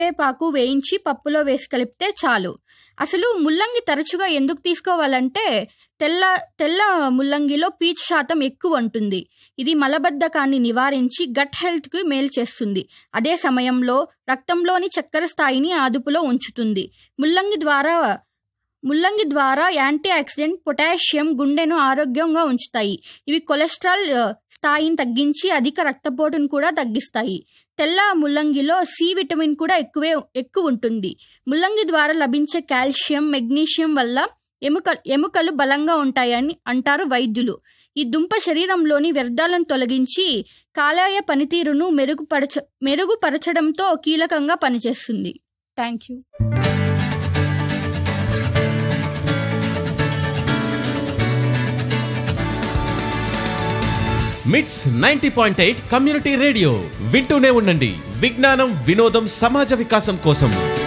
కరివేపాకు వేయించి పప్పులో వేసి కలిపితే చాలు అసలు ముల్లంగి తరచుగా ఎందుకు తీసుకోవాలంటే తెల్ల తెల్ల ముల్లంగిలో పీచు శాతం ఎక్కువ ఉంటుంది ఇది మలబద్ధకాన్ని నివారించి గట్ హెల్త్కి మేలు చేస్తుంది అదే సమయంలో రక్తంలోని చక్కెర స్థాయిని అదుపులో ఉంచుతుంది ముల్లంగి ద్వారా ముల్లంగి ద్వారా యాంటీ ఆక్సిడెంట్ పొటాషియం గుండెను ఆరోగ్యంగా ఉంచుతాయి ఇవి కొలెస్ట్రాల్ ఆ, స్థాయిని తగ్గించి అధిక రక్తపోటును కూడా తగ్గిస్తాయి తెల్ల ముల్లంగిలో సి విటమిన్ కూడా ఎక్కువే ఎక్కువ ఉంటుంది ముల్లంగి ద్వారా లభించే కాల్షియం మెగ్నీషియం వల్ల ఎముక ఎముకలు బలంగా ఉంటాయని అంటారు వైద్యులు ఈ దుంప శరీరంలోని వ్యర్థాలను తొలగించి కాలేయ పనితీరును మెరుగుపరచ మెరుగుపరచడంతో కీలకంగా పనిచేస్తుంది thank you MITS ninety point eight community radio వింటూనే ఉండండి విజ్ఞానం వినోదం సమాజ వికాసం కోసం